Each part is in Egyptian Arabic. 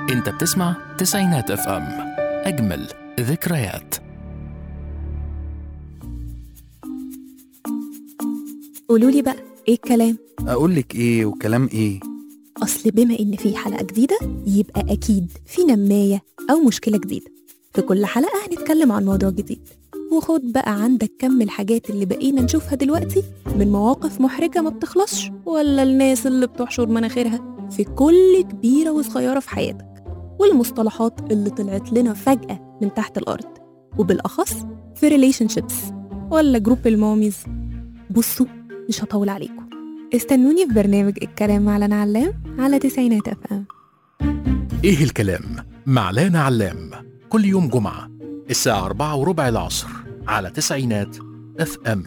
انت بتسمع تسعينات اف ام اجمل ذكريات قولوا لي بقى ايه الكلام اقول لك ايه وكلام ايه اصل بما ان في حلقه جديده يبقى اكيد في نمايه او مشكله جديده في كل حلقه هنتكلم عن موضوع جديد وخد بقى عندك كم الحاجات اللي بقينا نشوفها دلوقتي من مواقف محرجه ما بتخلصش ولا الناس اللي بتحشر مناخيرها في كل كبيره وصغيره في حياتك والمصطلحات اللي طلعت لنا فجاه من تحت الارض وبالاخص في ريليشن شيبس ولا جروب الماميز بصوا مش هطول عليكم استنوني في برنامج الكلام مع لنا علام على تسعينات اف ام ايه الكلام مع لانا علام كل يوم جمعة الساعة أربعة وربع العصر على تسعينات اف ام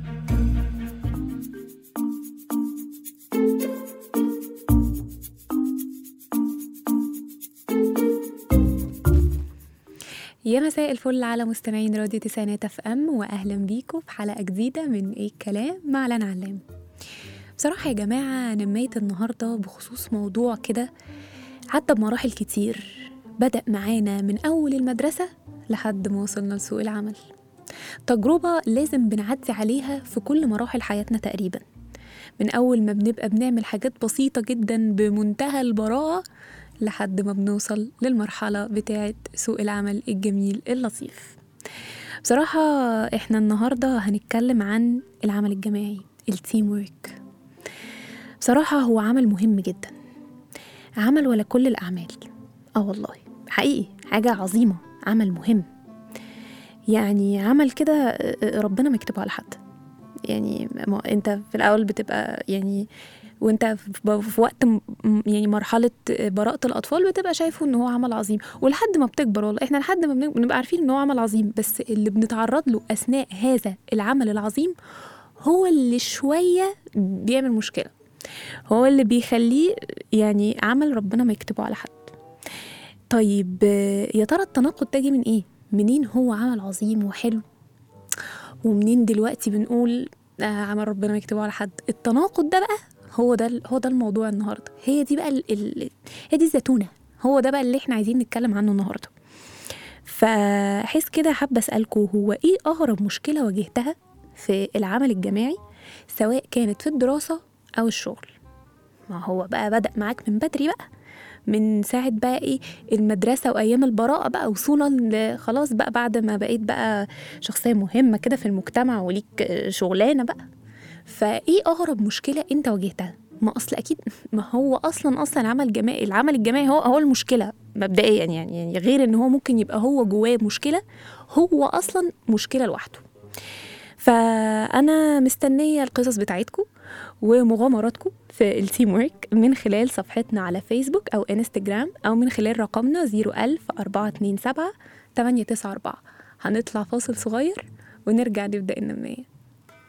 يا مساء الفل على مستمعين راديو تسعينات اف ام واهلا بيكم في حلقه جديده من ايه الكلام مع لنا علام بصراحه يا جماعه نمية النهارده بخصوص موضوع كده عدى بمراحل كتير بدأ معانا من أول المدرسة لحد ما وصلنا لسوق العمل تجربة لازم بنعدي عليها في كل مراحل حياتنا تقريبا من أول ما بنبقى بنعمل حاجات بسيطة جدا بمنتهى البراءة لحد ما بنوصل للمرحلة بتاعة سوق العمل الجميل اللطيف بصراحة احنا النهاردة هنتكلم عن العمل الجماعي التيم وورك بصراحة هو عمل مهم جدا عمل ولا كل الأعمال اه والله حقيقي حاجة عظيمة عمل مهم يعني عمل كده آه، ربنا ما يكتبه على حد يعني ما انت في الأول بتبقى يعني وانت في في وقت م- م- يعني مرحلة براءة الأطفال بتبقى شايفه ان هو عمل عظيم ولحد ما بتكبر والله احنا لحد ما بن- بنبقى عارفين ان هو عمل عظيم بس اللي بنتعرض له أثناء هذا العمل العظيم هو اللي شوية بيعمل مشكلة هو اللي بيخليه يعني عمل ربنا ما يكتبه على حد طيب آه، يا ترى التناقض ده جه من ايه منين هو عمل عظيم وحلو ومنين دلوقتي بنقول آه عمل ربنا ما يكتبه على حد التناقض ده بقى هو ده هو ده الموضوع النهارده هي دي بقى ال... ال... هي دي الزتونه هو ده بقى اللي احنا عايزين نتكلم عنه النهارده فحس كده حابه اسالكم هو ايه اغرب مشكله واجهتها في العمل الجماعي سواء كانت في الدراسه او الشغل ما هو بقى بدأ معاك من بدري بقى من ساعة بقى ايه المدرسة وأيام البراءة بقى وصولا ل- خلاص بقى بعد ما بقيت بقى شخصية مهمة كده في المجتمع وليك آه، شغلانة بقى فايه أغرب مشكلة أنت واجهتها؟ ما أصل أكيد ما هو أصلا أصلا عمل جماعي العمل الجماعي هو هو المشكلة مبدئيا يعني يعني غير إن هو ممكن يبقى هو جواه مشكلة هو أصلا مشكلة لوحده فأنا مستنية القصص بتاعتكم ومغامراتكم في التيم ورك من خلال صفحتنا على فيسبوك أو انستجرام أو من خلال رقمنا 01000 427 894 هنطلع فاصل صغير ونرجع نبدأ النمية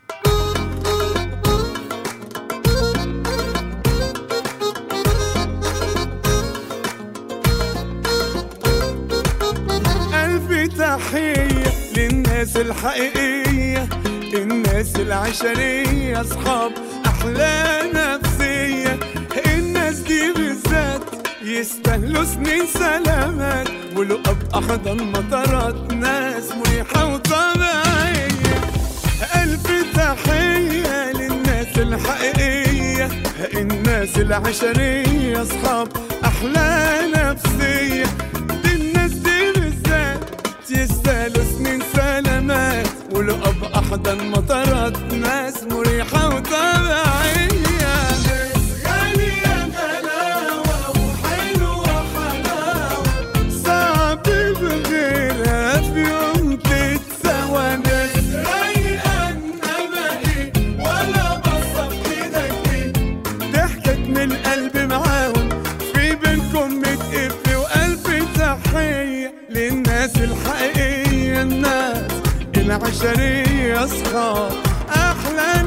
ألف تحية للناس الحقيقية الناس العشرية أصحاب أحلى نفسية الناس دي بالذات يستاهلوا سنين سلامات ولقب أحضن مطارات ناس مريحة وطبيعية ألف تحية للناس الحقيقية الناس العشرية أصحاب أحلى نفسية دي الناس دي بالذات يستاهلوا سنين سلامات ولقب أحضن مطارات ناس مريحة وطبيعية ناس غالية غلاوة وحلوة حلاوة صعب بغيرها في يوم تتسوى ناس رايقة إنما إيه ولا بصة في إيدك إيه ضحكت من القلب معاهم في بينكم متقف وقلب تحية للناس الحقيقية الناس العشرية أصحاب أحلى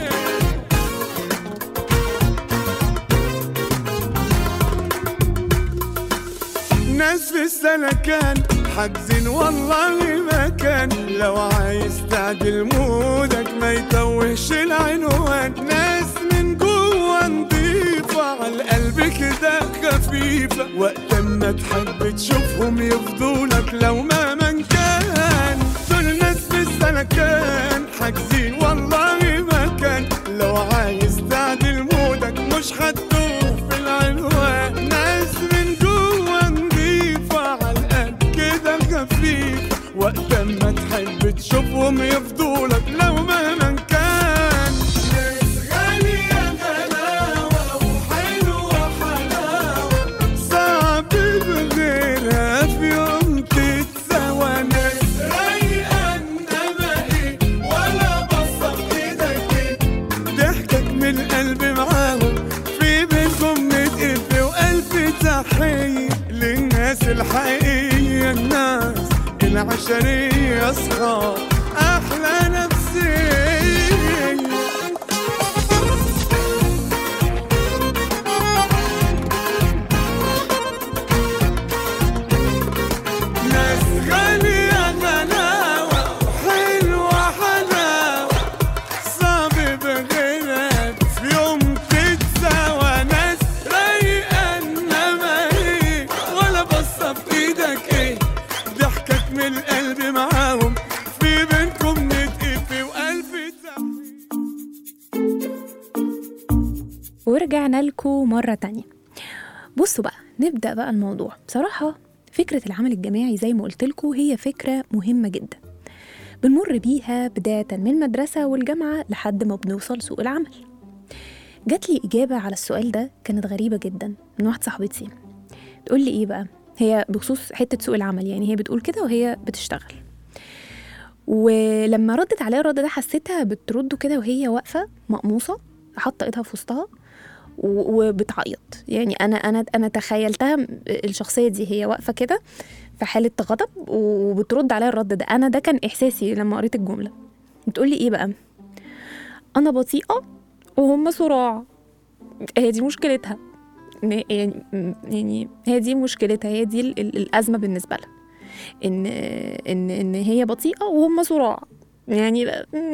نفسية الناس في السلكان حاجزين والله مكان لو عايز تعدل مودك ما يتوهش العنوان ناس من جوه نضيفة على القلب كده خفيفة وقت ما تحب تشوفهم يفضولك لو ما من كان دول ناس في السلكان حاجزين والله مكان لو عايز تعدل مودك مش هتدوب في العنوان ناس من جوه نضيفة على القلب كده خفيف وقت ما تحب تشوفهم يفضولك لو مهما كان ناس غالية غلاوة وحلوة حلاوة صعب بغيرها في يوم تتسوى ناس رايقة انما ايه ولا بصة في ايدك ايه ضحكك من القلب معاهم في بينكم متقف وألف تحية للناس الحقيقية الناس العشرية أصحاب أحلى نفسية ناس غالية غلاوة حلوة حلاوة صعب بغيرها في يوم تتساوى ناس رايقة انما ايه ولا بصة في ايدك ايه ضحكك من القلب معاهم في بينكم نتقفي وألف تحية ورجعنا لكم مرة تانية بصوا بقى نبدأ بقى الموضوع بصراحة فكرة العمل الجماعي زي ما قلت لكم هي فكرة مهمة جدا بنمر بيها بداية من المدرسة والجامعة لحد ما بنوصل سوق العمل جات لي إجابة على السؤال ده كانت غريبة جدا من واحدة صاحبتي تقول لي إيه بقى هي بخصوص حتة سوق العمل يعني هي بتقول كده وهي بتشتغل ولما ردت عليا الرد ده حسيتها بترده كده وهي واقفة مقموصة حاطة ايدها في وسطها و- وبتعيط يعني انا انا انا تخيلتها م- الشخصيه دي هي واقفه كده في حاله غضب وبترد عليا الرد ده انا ده كان احساسي لما قريت الجمله بتقولي ايه بقى انا بطيئه وهم صراع هي دي مشكلتها إن- يعني يعني هي دي مشكلتها هي دي ال- ال- الازمه بالنسبه لها ان ان ان هي بطيئه وهم صراع يعني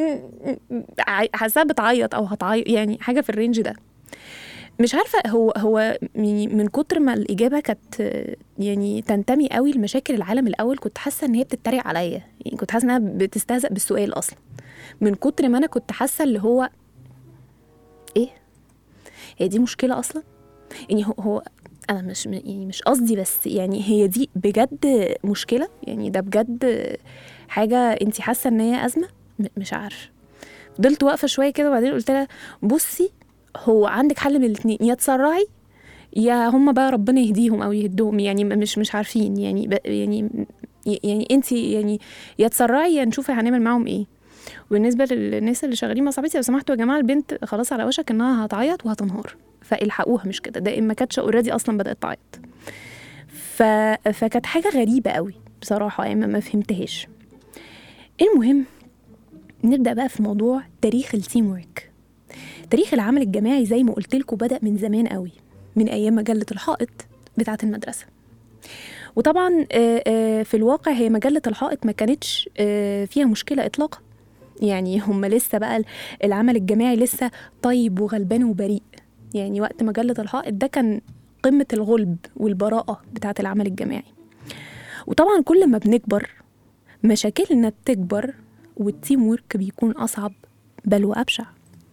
ع- حاساها بتعيط او هتعيط يعني حاجه في الرينج ده مش عارفه هو هو يعني من كتر ما الاجابه كانت آه، يعني تنتمي قوي لمشاكل العالم الاول كنت حاسه ان هي بتتريق عليا يعني كنت حاسه انها بتستهزأ بالسؤال اصلا من كتر ما انا كنت حاسه اللي هو ايه هي دي مشكله اصلا يعني هو, هو انا مش يعني مش قصدي بس يعني هي دي بجد مشكله يعني ده بجد حاجه انت حاسه ان هي ازمه م- مش عارفه فضلت واقفه شويه كده وبعدين قلت لها بصي هو عندك حل من الاثنين يا تسرعي يا هم بقى ربنا يهديهم او يهدهم يعني م- مش مش عارفين يعني ب يعني يعني انت يعني يا تسرعي يا نشوف هنعمل معاهم ايه وبالنسبه للناس اللي شغالين مع صاحبتي لو سمحتوا يا جماعه البنت خلاص على وشك انها هتعيط وهتنهار فالحقوها مش كده ده ان ما كانتش اوريدي اصلا بدات تعيط ف... فكانت حاجه غريبه قوي بصراحه يعني ما- ما فهمتهاش المهم نبدا بقى في موضوع تاريخ التيم ورك تاريخ العمل الجماعي زي ما قلت لكم بدأ من زمان قوي من أيام مجلة الحائط بتاعة المدرسة وطبعا آه، آه، في الواقع هي مجلة الحائط ما كانتش آه، فيها مشكلة إطلاقا يعني هم لسه بقى العمل الجماعي لسه طيب وغلبان وبريء يعني وقت مجلة الحائط ده كان قمة الغلب والبراءة بتاعة العمل الجماعي وطبعا كل ما بنكبر مشاكلنا بتكبر والتيم ورك بيكون أصعب بل وأبشع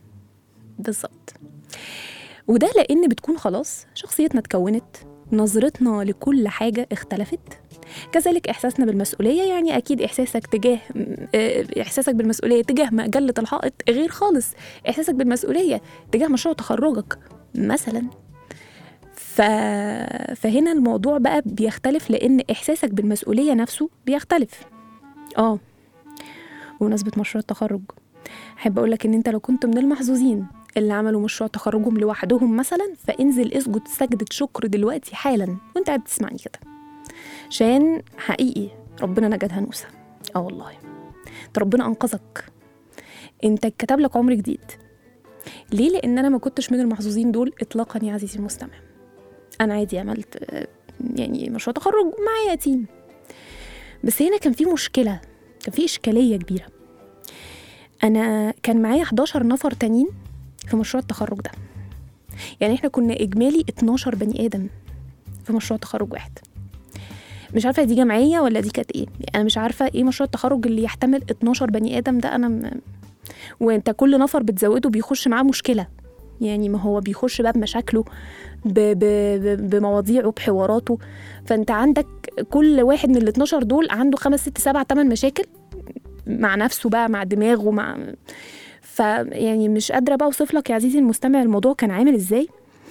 بالظبط وده لأن بتكون خلاص شخصيتنا اتكونت نظرتنا لكل حاجة اختلفت كذلك إحساسنا بالمسؤولية يعني أكيد إحساسك تجاه آه، إحساسك بالمسؤولية تجاه مجلة الحائط غير خالص إحساسك بالمسؤولية تجاه مشروع تخرجك مثلا ف... فهنا الموضوع بقى بيختلف لأن إحساسك بالمسؤولية نفسه بيختلف آه بمناسبة مشروع التخرج أحب أقول لك إن أنت لو كنت من المحظوظين اللي عملوا مشروع تخرجهم لوحدهم مثلا فانزل اسجد سجدة شكر دلوقتي حالا وانت قاعد تسمعني كده عشان حقيقي ربنا نجد هنوسة اه والله انت ربنا انقذك انت اتكتب لك عمر جديد ليه لان انا ما كنتش من المحظوظين دول اطلاقا يا عزيزي المستمع انا عادي عملت آه، يعني مشروع تخرج معايا تيم بس هنا كان في مشكله كان في اشكاليه كبيره انا كان معايا 11 نفر تانيين في مشروع التخرج ده يعني احنا كنا اجمالي 12 بني ادم في مشروع تخرج واحد مش عارفه دي جمعيه ولا دي كانت ايه يعني انا مش عارفه ايه مشروع التخرج اللي يحتمل 12 بني ادم ده انا م... وانت كل نفر بتزوده بيخش معاه مشكله يعني ما هو بيخش بقى بمشاكله ب... ب... ب... بمواضيعه بحواراته فانت عندك كل واحد من ال 12 دول عنده خمس ست سبع ثمان مشاكل مع نفسه بقى مع دماغه مع فيعني مش قادره بقى اوصف لك يا عزيزي المستمع الموضوع كان عامل ازاي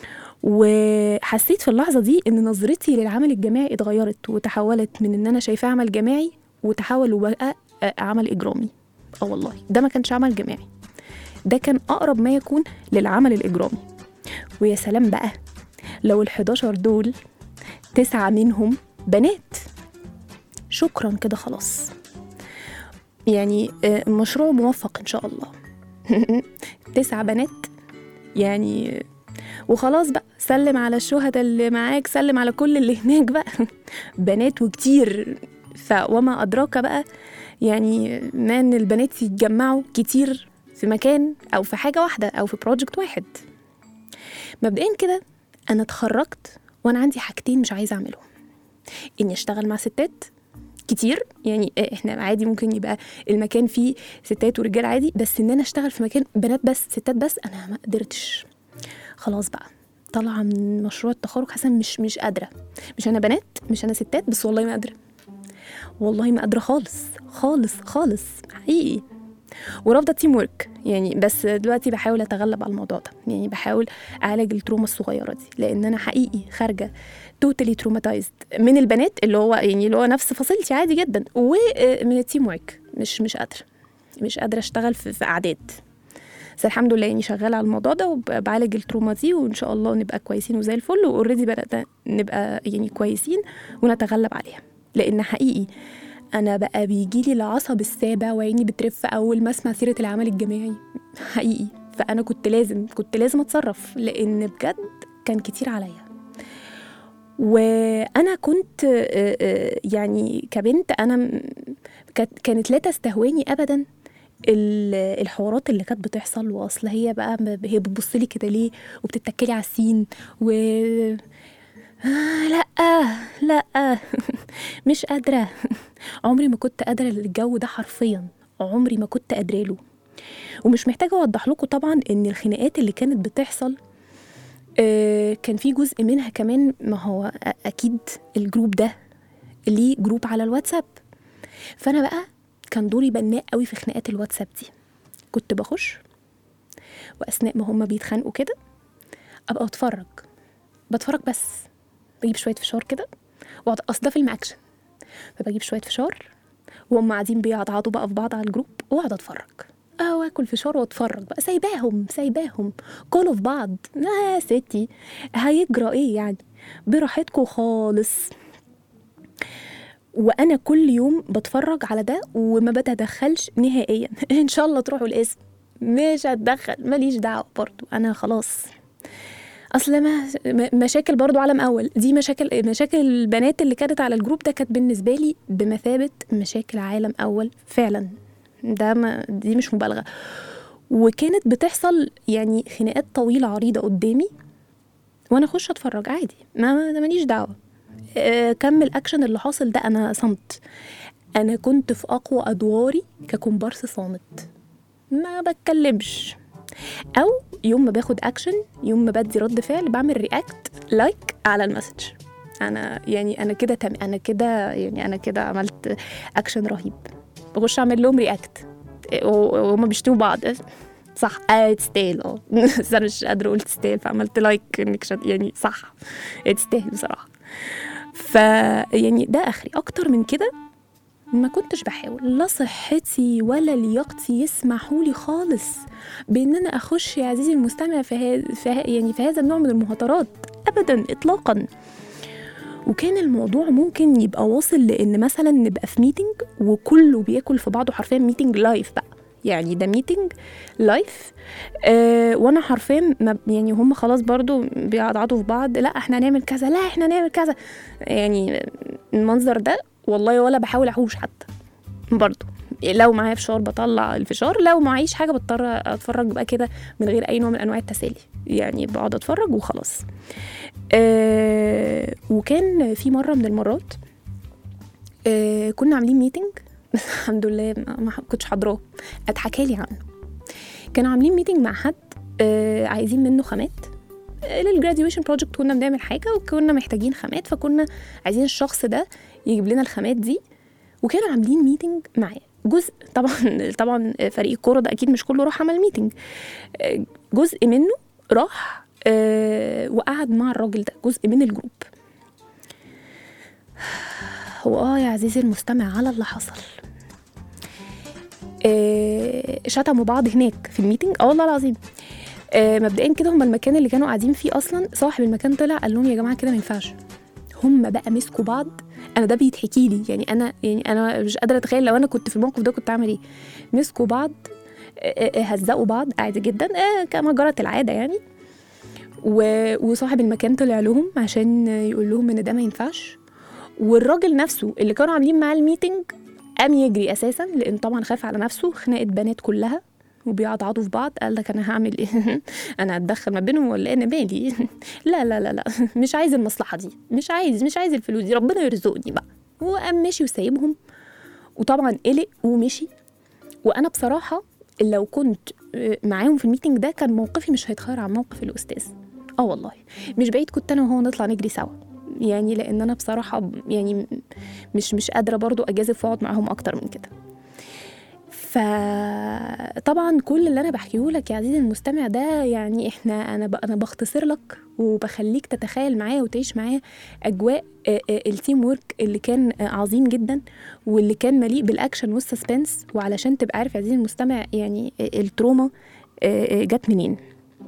وحسيت في اللحظه دي ان نظرتي للعمل الجماعي اتغيرت وتحولت من ان انا شايفاه عمل جماعي وتحول وبقى آه، عمل اجرامي اه والله ده ما كانش عمل جماعي ده كان اقرب ما يكون للعمل الاجرامي ويا سلام بقى لو ال11 دول تسعة منهم بنات شكرا كده خلاص يعني آه، مشروع موفق ان شاء الله تسعة بنات يعني وخلاص بقى سلم على الشهداء اللي معاك سلم على كل اللي هناك بقى بنات وكتير ف وما أدراك بقى يعني ما إن البنات يتجمعوا كتير في مكان أو في حاجة واحدة أو في بروجكت واحد مبدئيا كده أنا اتخرجت وأنا عندي حاجتين مش عايزة أعملهم إني أشتغل مع ستات كتير يعني احنا عادي ممكن يبقى المكان فيه ستات ورجال عادي بس ان انا اشتغل في مكان بنات بس ستات بس انا ما قدرتش خلاص بقى طالعه من مشروع التخرج حاسه إن مش مش قادره مش انا بنات مش انا ستات بس والله ما قادره والله ما قادره خالص خالص خالص حقيقي ورافضه تيم ورك يعني بس دلوقتي بحاول اتغلب على الموضوع ده يعني بحاول اعالج التروما الصغيره دي لان انا حقيقي خارجه توتالي تروماتايزد من البنات اللي هو يعني اللي هو نفس فصيلتي عادي جدا ومن التيم ورك مش مش قادره مش قادره اشتغل في, في اعداد بس الحمد لله يعني شغاله على الموضوع ده وبعالج التروما دي وان شاء الله نبقى كويسين وزي الفل واوريدي بدأنا نبقى يعني كويسين ونتغلب عليها لان حقيقي انا بقى بيجي لي العصب السابع وعيني بترف اول ما اسمع سيره العمل الجماعي حقيقي فانا كنت لازم كنت لازم اتصرف لان بجد كان كتير عليا وانا كنت آه، آه، يعني كبنت انا م- كانت- كانت لا تستهواني ابدا ال- الحوارات اللي كانت بتحصل واصل هي بقى ب- هي بتبص لي كده ليه وبتتكلي على السين و آه لا لا مش قادره عمري ما كنت قادره للجو ده حرفيا عمري ما كنت قادره له ومش محتاجه اوضح لكم طبعا ان الخناقات اللي كانت بتحصل آه، كان في جزء منها كمان ما هو أ- اكيد الجروب ده ليه جروب على الواتساب فانا بقى كان دوري بناء قوي في خناقات الواتساب دي كنت بخش واثناء ما هما بيتخانقوا كده ابقى اتفرج بتفرج بس بجيب شويه فشار كده واقعد اصل ده فيلم اكشن فبجيب شويه فشار وهم قاعدين بيعضعضوا بقى في بعض على الجروب واقعد اتفرج اه واكل فشار واتفرج بقى سايباهم سايباهم كلوا في بعض آه يا ستي هيجرى ايه يعني براحتكم خالص وانا كل يوم بتفرج على ده وما بتدخلش نهائيا ان شاء الله تروحوا الاسم مش هتدخل ماليش دعوه برضو انا خلاص اصل ما م- مشاكل برضو عالم اول دي مشاكل مشاكل البنات اللي كانت على الجروب ده كانت بالنسبه لي بمثابه مشاكل عالم اول فعلا ده ما دي مش مبالغه وكانت بتحصل يعني خناقات طويله عريضه قدامي وانا اخش اتفرج عادي ما ما- ماليش دعوه آه، كم الاكشن اللي حاصل ده انا صمت انا كنت في اقوى ادواري ككومبارس صامت ما بتكلمش او يوم ما باخد اكشن يوم ما بدي رد فعل بعمل رياكت لايك على المسج انا يعني انا كده تم انا كده يعني انا كده عملت اكشن رهيب بخش اعمل لهم رياكت وهما بيشتموا بعض صح اه تستاهل اه بس انا مش قادره اقول تستاهل فعملت لايك انك شد... يعني صح تستاهل بصراحه ف يعني ده اخري اكتر من كده ما كنتش بحاول لا صحتي ولا لياقتي يسمحوا لي خالص بان انا اخش يا عزيزي المستمع في, ها... في ها... يعني في هذا النوع من المهاترات ابدا اطلاقا وكان الموضوع ممكن يبقى واصل لان مثلا نبقى في ميتنج وكله بياكل في بعضه حرفيا ميتنج لايف بقى يعني ده ميتنج لايف آه وانا حرفيا ما يعني هم خلاص برضو بيعضعضوا في بعض لا احنا هنعمل كذا لا احنا هنعمل كذا يعني المنظر ده والله ولا بحاول احوش حتى برضو لو معايا فشار بطلع الفشار لو معيش حاجه بضطر اتفرج بقى كده من غير اي نوع من انواع التسالي يعني بقعد اتفرج وخلاص آه وكان في مره من المرات آه كنا عاملين ميتنج بس الحمد لله ما ما كنتش حاضراه اتحكى لي عنه كانوا عاملين ميتنج مع حد آه عايزين منه خامات آه، للجراديويشن بروجكت كنا بنعمل حاجه وكنا محتاجين خامات فكنا عايزين الشخص ده يجيب لنا الخامات دي وكانوا عاملين ميتنج معاه جزء طبعا طبعا فريق الكوره ده اكيد مش كله راح عمل ميتنج آه، جزء منه راح آه، وقعد مع الراجل ده جزء من الجروب هو اه يا عزيزي المستمع على اللي حصل آه، شتموا بعض هناك في الميتنج اه والله العظيم آه، مبدئيا كده هم المكان اللي كانوا قاعدين فيه اصلا صاحب المكان طلع قال لهم يا جماعه كده ما ينفعش هم بقى مسكوا بعض انا ده بيتحكي لي يعني انا يعني انا مش قادره اتخيل لو انا كنت في الموقف ده كنت اعمل ايه مسكوا بعض آه، آه، هزقوا بعض عادي جدا آه، كما جرت العاده يعني و- وصاحب المكان طلع لهم عشان يقول لهم ان ده ما ينفعش والراجل نفسه اللي كانوا عاملين معاه الميتنج قام يجري اساسا لان طبعا خاف على نفسه خناقه بنات كلها وبيعضعضوا في بعض قال لك انا هعمل ايه انا هتدخل ما بينهم ولا انا مالي لا لا لا لا مش عايز المصلحه دي مش عايز مش عايز الفلوس دي ربنا يرزقني بقى وقام ماشي وسايبهم وطبعا قلق ومشي وانا بصراحه لو كنت آه، معاهم في الميتنج ده كان موقفي مش هيتغير عن موقف الاستاذ اه والله مش بعيد كنت انا وهو نطلع نجري سوا يعني لان انا بصراحه ب- يعني مش مش قادره برضو اجازف واقعد معاهم اكتر من كده فطبعا كل اللي انا بحكيه لك يا عزيزي المستمع ده يعني احنا انا ب- انا بختصر لك وبخليك تتخيل معايا وتعيش معايا اجواء آه، آه، التيم ورك اللي كان آه، عظيم جدا واللي كان مليء بالاكشن والسسبنس وعلشان تبقى عارف يا عزيزي المستمع يعني آه، التروما آه، آه، جت منين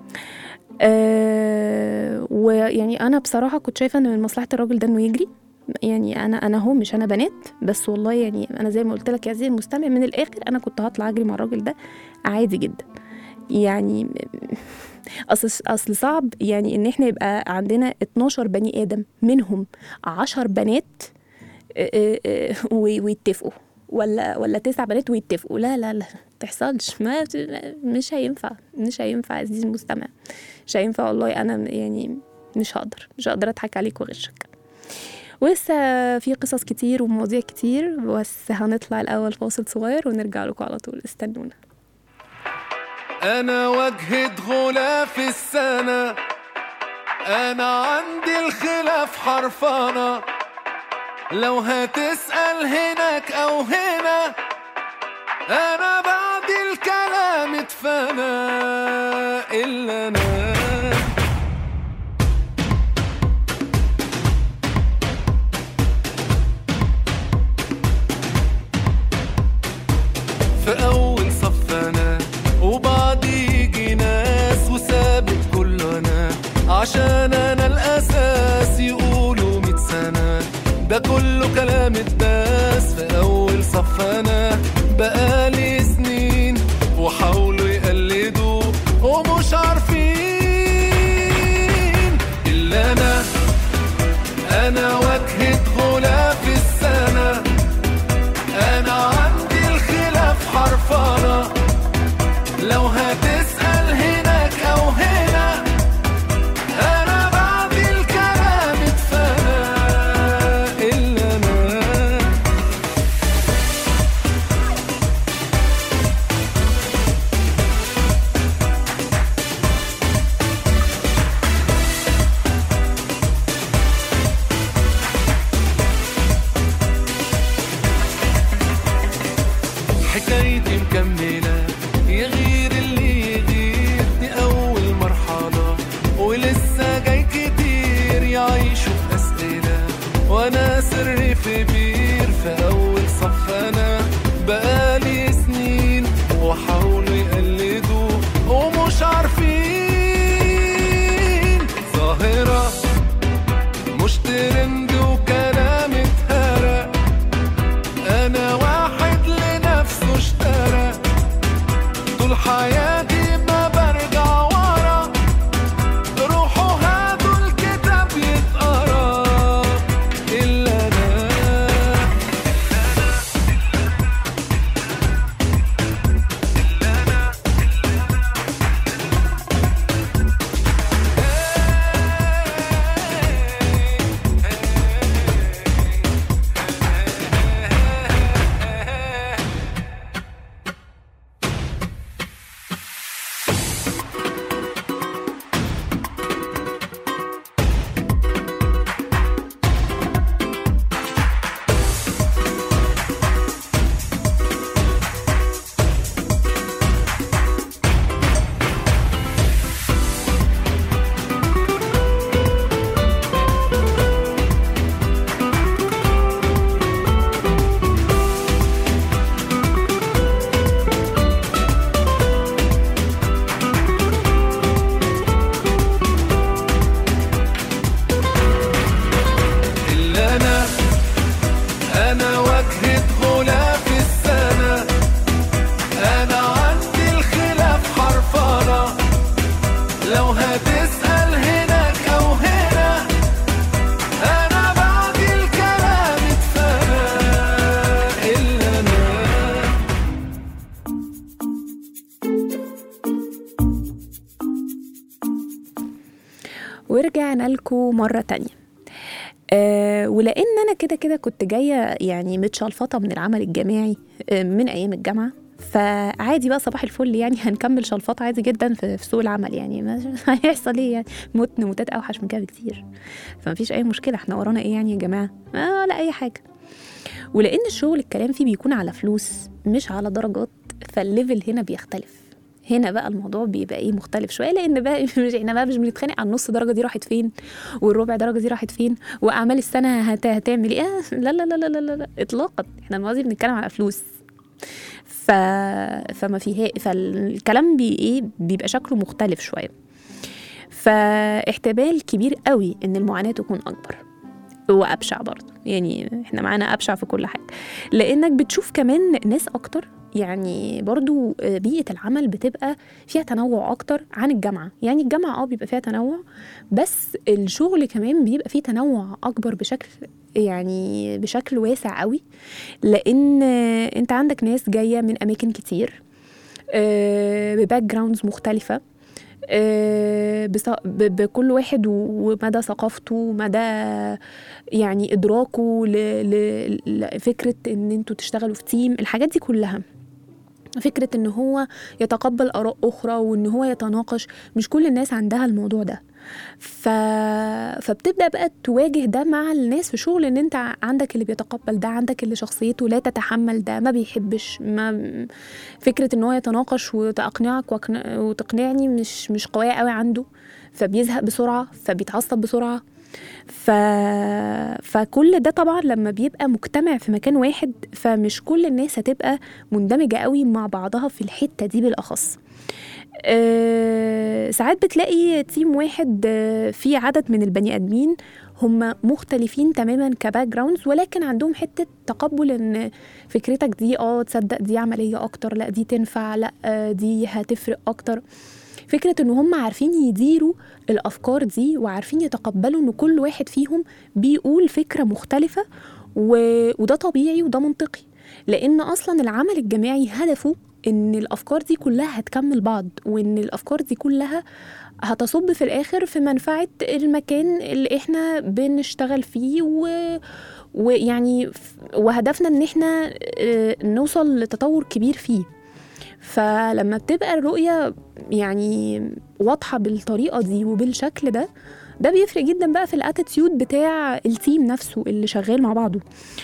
آه ويعني انا بصراحه كنت شايفه ان من مصلحه الراجل ده انه يجري يعني انا انا هو مش انا بنات بس والله يعني انا زي ما قلت لك يا عزيزي المستمع من الاخر انا كنت هطلع اجري مع الراجل ده عادي جدا يعني اصل اصل صعب يعني ان احنا يبقى عندنا 12 بني ادم منهم 10 بنات آه، آه، آه، وي- ويتفقوا ولا ولا تسع بنات ويتفقوا لا لا لا تحصلش ما مش هينفع مش هينفع عزيزي المستمع مش هينفع والله انا يعني مش هقدر مش هقدر اضحك عليك واغشك ولسه في قصص كتير ومواضيع كتير بس هنطلع الاول فاصل صغير ونرجع لكم على طول استنونا انا وجهة غلاف السنة انا عندي الخلاف حرفانة لو هتسأل هناك او هنا انا بعد الكلام اتفنى الا انا في أول صف أنا وبعد يجي ناس وثابت كله أنا عشان أنا الأساس يقولوا ميت سنة ده كله كلام الداس في أول صف أنا بقالي سنين وحاولوا يقلدوا ومش عارفين إلا أنا أنا وجهة غلاف السنة انا عندي الخلاف حرفانة لو هتسأل هناك او هنا انا بعد الكلام اتفنى الا انا لو هتسأل هناك أو هنا أنا بعد الكلام اتفنى إلا أنا ورجعنا لكم مرة تانية أه ولأن أنا كده كده كنت جاية يعني متشلفطة من العمل الجماعي آه، من أيام الجامعة فعادي بقى صباح الفل يعني هنكمل شلفطة عادي جدا في, في سوق العمل يعني ما هيحصل ايه يعني موت موتات اوحش من كده بكتير فمفيش اي مشكلة احنا ورانا ايه يعني يا جماعة آه لا اي حاجة ولان الشغل الكلام فيه بيكون على فلوس مش على درجات فالليفل هنا بيختلف هنا بقى الموضوع بيبقى ايه مختلف شويه لان بقى مش احنا بقى مش بنتخانق على النص درجه دي راحت فين والربع درجه دي راحت فين واعمال السنه هت... هتعمل ايه آه، لا لا لا لا لا, لا, لا. اطلاقا احنا الماضي بنتكلم على فلوس ف... فما فيها فالكلام بي ايه بيبقى شكله مختلف شويه فاحتمال كبير قوي ان المعاناه تكون اكبر وابشع برضه يعني احنا معانا ابشع في كل حاجه لانك بتشوف كمان ناس اكتر يعني برضو بيئة العمل بتبقى فيها تنوع أكتر عن الجامعة يعني الجامعة اه بيبقى فيها تنوع بس الشغل كمان بيبقى فيه تنوع أكبر بشكل يعني بشكل واسع قوي لأن أنت عندك ناس جاية من أماكن كتير آه، بباك جراوندز مختلفة آه، بص- ب- بكل واحد و- ومدى ثقافته ومدى يعني ادراكه ل- ل- لفكره ان انتوا تشتغلوا في تيم الحاجات دي كلها فكره ان هو يتقبل اراء اخرى وان هو يتناقش مش كل الناس عندها الموضوع ده ف... فبتبدا بقى تواجه ده مع الناس في شغل ان انت عندك اللي بيتقبل ده عندك اللي شخصيته لا تتحمل ده ما بيحبش ما فكره ان هو يتناقش وتقنعك وأقن- وتقنعني مش مش قويه قوي عنده فبيزهق بسرعه فبيتعصب بسرعه ف... فكل ده طبعا لما بيبقى مجتمع في مكان واحد فمش كل الناس هتبقى مندمجة قوي مع بعضها في الحتة دي بالأخص أه ساعات بتلاقي تيم واحد آه، فيه عدد من البني آدمين هم مختلفين تماما كباك جراوندز ولكن عندهم حتة تقبل ان فكرتك دي اه تصدق دي عملية اكتر لا دي تنفع لا آه، دي هتفرق اكتر فكرة ان هم عارفين يديروا الافكار دي وعارفين يتقبلوا ان كل واحد فيهم بيقول فكرة مختلفة و... وده طبيعي وده منطقي لان اصلا العمل الجماعي هدفه ان الافكار دي كلها هتكمل بعض وان الافكار دي كلها هتصب في الاخر في منفعة المكان اللي احنا بنشتغل فيه و... ويعني ف- وهدفنا ان احنا آه، نوصل لتطور كبير فيه فلما بتبقى الرؤية يعني واضحة بالطريقة دي وبالشكل ده ده بيفرق جدا بقى في الاتيتيود بتاع التيم نفسه اللي شغال مع بعضه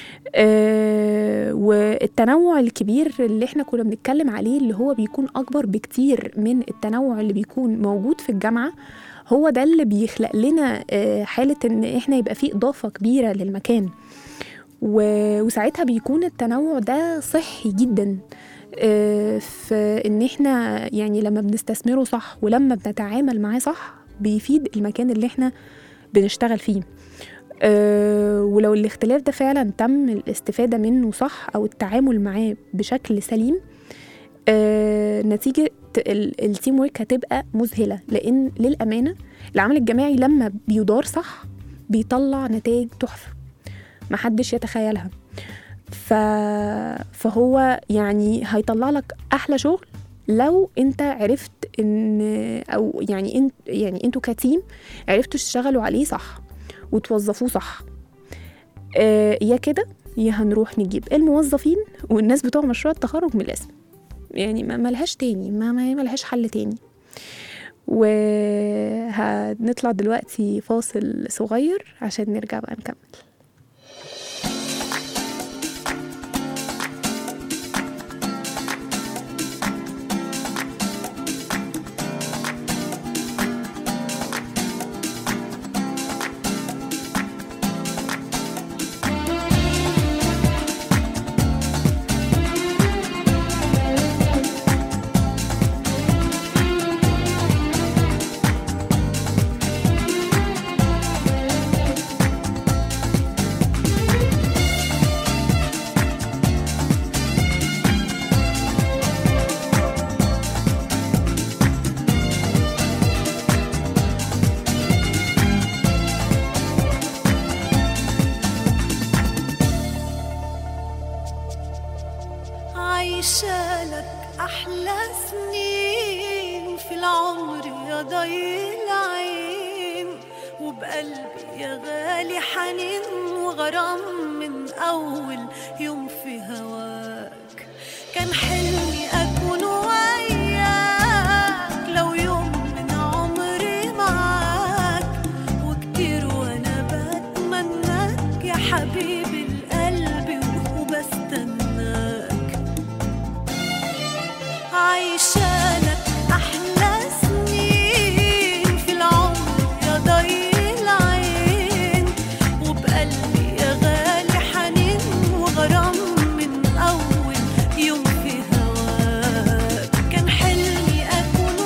آه والتنوع الكبير اللي احنا كنا بنتكلم عليه اللي هو بيكون اكبر بكتير من التنوع اللي بيكون موجود في الجامعه هو ده اللي بيخلق لنا آه حاله ان احنا يبقى فيه اضافه كبيره للمكان و- وساعتها بيكون التنوع ده صحي جدا آه، في ان احنا يعني لما بنستثمره صح ولما بنتعامل معاه صح بيفيد المكان اللي احنا بنشتغل فيه أه ولو الاختلاف ده فعلا تم الاستفادة منه صح أو التعامل معاه بشكل سليم أه نتيجة ال- التيم ورك هتبقى مذهلة لأن للأمانة العمل الجماعي لما بيدار صح بيطلع نتائج تحفة محدش يتخيلها ف... فهو يعني هيطلع لك احلى شغل لو انت عرفت ان او يعني انت يعني انتوا كتيم عرفتوا تشتغلوا عليه صح وتوظفوه صح آه يا كده يا هنروح نجيب الموظفين والناس بتوع مشروع التخرج من الاسم يعني ما ملهاش تاني ما ما ملهاش حل تاني وهنطلع دلوقتي فاصل صغير عشان نرجع بقى نكمل وبقلبي يا غالي حنين وغرام من أول يوم في هواك كان حلمي أكون وياك لو يوم من عمري معاك وكتير وأنا بتمناك يا حبيبي القلب وبستناك عايشالك أحلى سنين في العمر يا ضي العين وبقلبي يا غالي حنين وغرام من أول يوم في هواك كان حلمي أكون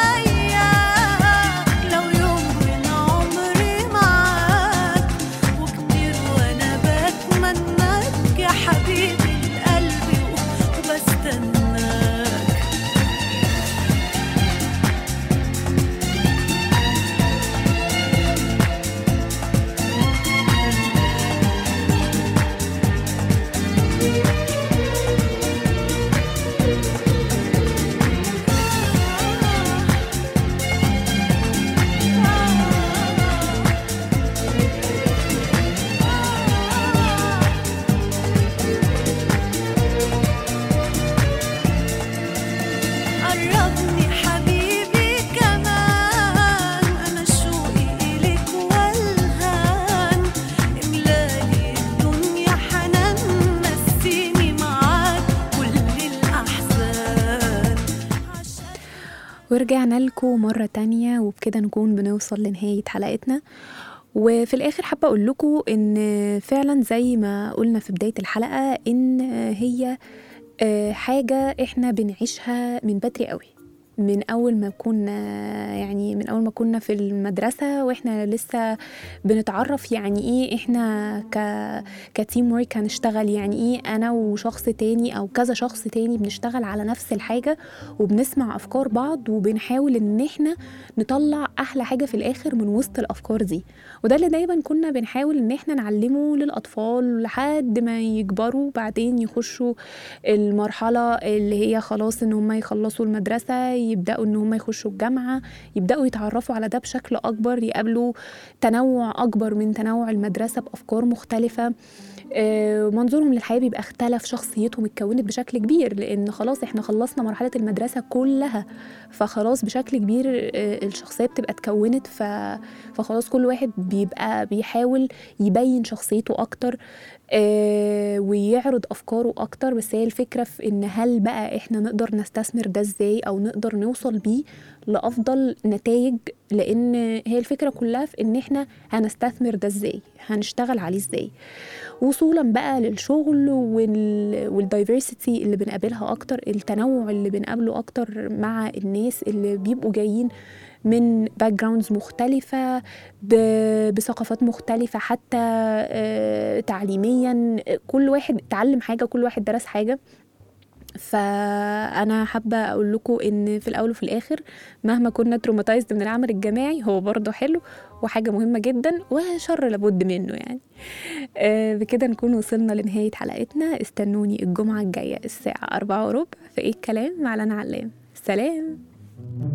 وياك لو يوم من عمري معاك وكتير وأنا بتمناك يا حبيبي القلب وبستناك قربني حبيبي كمان أنا شوقي إليك والهان إملالي الدنيا حنان نسيني معاك كل الأحزان ورجعنا لكم مرة تانية وبكده نكون بنوصل لنهاية حلقتنا وفي الآخر حابة أقول لكم إن فعلا زي ما قلنا في بداية الحلقة إن هي آه، حاجة إحنا بنعيشها من بدري قوي من أول ما كنا يعني من أول ما كنا في المدرسة وإحنا لسه بنتعرف يعني إيه إحنا ك كتيم ورك هنشتغل يعني إيه أنا وشخص تاني أو كذا شخص تاني بنشتغل على نفس الحاجة وبنسمع أفكار بعض وبنحاول إن إحنا نطلع أحلى حاجة في الآخر من وسط الأفكار دي وده اللي دايما كنا بنحاول إن إحنا نعلمه للأطفال لحد ما يكبروا بعدين يخشوا المرحلة اللي هي خلاص إن هم يخلصوا المدرسة يبدأوا إن هم يخشوا الجامعة يبدأوا يتعرفوا على ده بشكل أكبر يقابلوا تنوع أكبر من تنوع المدرسة بأفكار مختلفة آه، منظورهم للحياة بيبقى اختلف شخصيتهم اتكونت بشكل كبير لأن خلاص احنا خلصنا مرحلة المدرسة كلها فخلاص بشكل كبير آه، الشخصية بتبقى اتكونت ف... فخلاص كل واحد بيبقى بيحاول يبين شخصيته أكتر آه، ويعرض أفكاره أكتر بس هي الفكرة في إن هل بقى احنا نقدر نستثمر ده ازاي أو نقدر نوصل بيه لأفضل نتائج لأن هي الفكرة كلها في إن احنا هنستثمر ده ازاي هنشتغل عليه ازاي وصولا بقى للشغل وال... والدايفرسيتي اللي بنقابلها اكتر التنوع اللي بنقابله اكتر مع الناس اللي بيبقوا جايين من باك جراوندز مختلفة ب... بثقافات مختلفة حتى آه، تعليميا كل واحد اتعلم حاجة كل واحد درس حاجة فانا حابه اقول لكم ان في الاول وفي الاخر مهما كنا تروماتايزد من العمل الجماعي هو برضه حلو وحاجه مهمه جدا وشر لابد منه يعني آه، بكده نكون وصلنا لنهايه حلقتنا استنوني الجمعه الجايه الساعه أربعة وربع في ايه الكلام مع لنا علام سلام